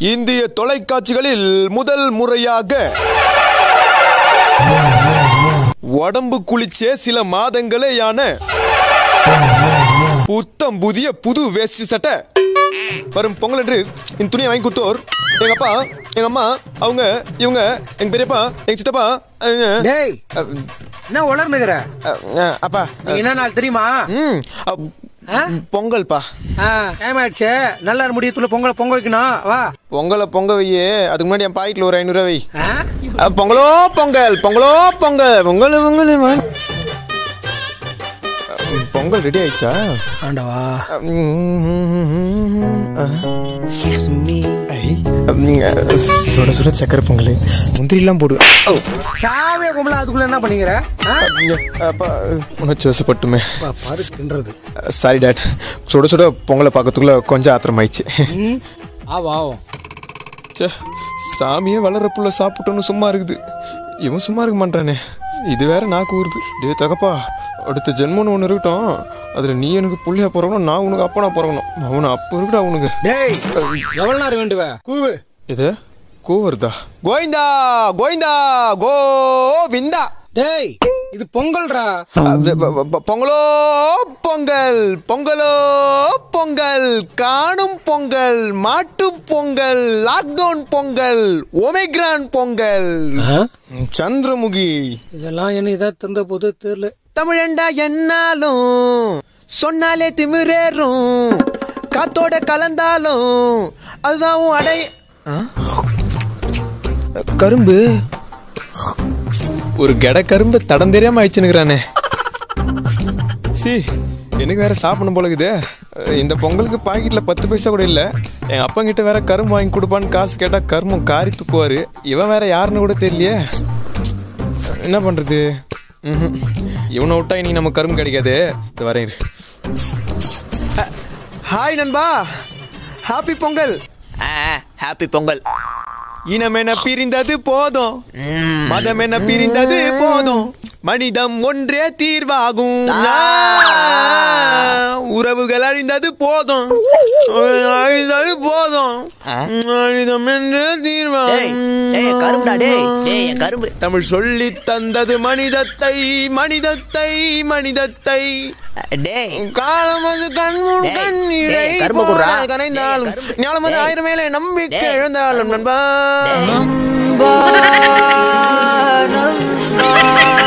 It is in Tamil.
இந்திய தொலைக்காட்சிகளில் முதல் முறையாக உடம்பு குளிச்சே சில மாதங்களேயான புத்தம் புதிய புது வேஷ்டி சட்டை வரும் பொங்கல் என்று இந்த துணியை வாங்கி கொடுத்தோர் எங்க அப்பா எங்க அம்மா அவங்க இவங்க எங்க பெரியப்பா எங்க சித்தப்பா அஹ், டேய் அஹ், என்ன உளர்னுகிற அஹ், அப்பா நீ என்ன நாள் தெரியுமா ம் அஹ், ஆ? பொங்கல்ப்பா ஆ, டைம் ஆயிடுச்சு நல்லா முடியத்துல பொங்கல் பொங்க வைக்கணும் வா பொங்கலை பொங்க வையே அதுக்கு முன்னாடி என் பாக்கெட்ல ஒரு ஐநூறு வை ஆ? அஹ், பொங்கலோ பொங்கல் பொங்கலோ பொங்கல் பொங்கல் பொங்கல் பொங்கல். அஹ், பொங்கல் ரெடி ஆயிடுச்சா ஆண்டவா ஐ, நீங்க சுட சுட சக்கரை பொங்கல் முந்திரிலாம் போடு ஓ, சாவே கும்பல அதுக்குள்ள என்ன பண்ணிக்கிற ஆ? இங்க, அப்பா உணர்ச்சி வசப்பட்டுமே பா, பாரு தின்றது சாரி டாட் சுட சுட பொங்கலை பார்க்கறதுக்குள்ள கொஞ்சம் ஆத்திரம் ஆயிடுச்சு ம் ஆவா ஆவும் ச்சே சாமியே வளர புள்ள சாப்பிட்டோன்னு சும்மா இருக்குது இவன் சும்மா இருக்க மாட்டானே இது வேற நாக்கு ஊறுது டே தகப்பா அடுத்த ஜென்மம்னு ஒன்று இருக்கட்டும் அதில் நீ எனக்கு புள்ளையா பிறக்கணும் நான் உனக்கு அப்பனா பிறக்கணும் அவனை அப்போ இருக்கடா உனக்கு டேய் எவ்வளவு நேரம் வேண்டுவ கூவு இது கூவருதா கோவிந்தா கோவிந்தா கோவிந்தா டேய் இது பொங்கல்ரா அது ப- ப- ப- பொங்கலோ பொங்கல் பொங்கலோ பொங்கல் காணும் பொங்கல் மாட்டு பொங்கல் லாக்டவுன் பொங்கல் ஒமேக்ரான் பொங்கல் சந்திரமுகி இதெல்லாம் என்ன இதா தந்த போது தெரியல தமிழண்டா என்னாலும் சொன்னாலே திமிரேறும் காத்தோட கலந்தாலும் அதுதான் உன் அடை ஆ? கரும்பு ஒரு கெட கரும்பு தடம் தெரியாம ஆயிடுச்சுனுக்குறானே சி எனக்கு வேற சாப்பிடணும் போல இருக்குதே அஹ் இந்த பொங்கலுக்கு பாக்கெட்ல பத்து பைசா கூட இல்ல எங்க அப்பா கிட்ட வேற கரும்பு வாங்கி கொடுப்பான்னு காசு கேட்டா கரும்பும் காரி துப்புவாரு இவன் வேற யாருன்னு கூட தெரியலையே என்ன பண்றது ம்ஹும். இவனை விட்டா இனி நம்ம கரும்பு கிடைக்காது இது வரேன் இரு. அ- ஹாய் நண்பா ஹாப்பி பொங்கல் ஹாப்பி பொங்கல் இனம் என பிரிந்தது போதும் மதம் என பிரிந்தது போதும் மனிதம் ஒன்றே தீர்வாகும் உறவுகள் அழிந்தது போதும் அழிந்தது போதும் ஆ? மனிதம் என்றே டேய் டேய் கரும்புடா டேய் டேய் தீர்வாகும் என் கரும்பு தமிழ் சொல்லி தந்தது மனிதத்தை மனிதத்தை மனிதத்தை டேய் காலம் அது கண்முன் டேய், கண்ணீரை டேய், கரும்பு குடுறா. போல கரைந்தாலும் டேய், கரும்பு. ஞானம் அது டேய். ஆயிரம் மேலே நம்பிக்கை டேய். இழந்தாலும் நண்பா டேய்.